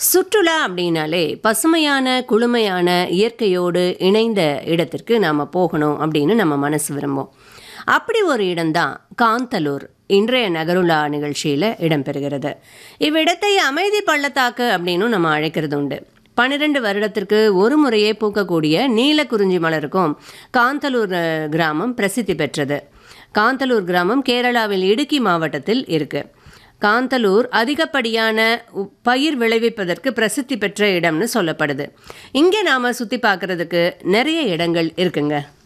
சுற்றுலா அப்படின்னாலே பசுமையான குளுமையான இயற்கையோடு இணைந்த இடத்திற்கு நாம் போகணும் அப்படின்னு நம்ம மனசு விரும்பும் அப்படி ஒரு இடம்தான் காந்தலூர் இன்றைய நகருலா நிகழ்ச்சியில் இடம்பெறுகிறது இவ்விடத்தை அமைதி பள்ளத்தாக்கு அப்படின்னும் நம்ம அழைக்கிறது உண்டு பன்னிரெண்டு வருடத்திற்கு ஒரு முறையே பூக்கக்கூடிய நீலக்குறிஞ்சி மலருக்கும் காந்தலூர் அஹ், கிராமம் பிரசித்தி பெற்றது காந்தலூர் கிராமம் கேரளாவில் இடுக்கி மாவட்டத்தில் இருக்கு காந்தலூர் அதிகப்படியான உ- பயிர் விளைவிப்பதற்கு பிரசித்தி பெற்ற இடம்னு சொல்லப்படுது இங்கே நாம சுத்தி பார்க்கறதுக்கு நிறைய இடங்கள் இருக்குங்க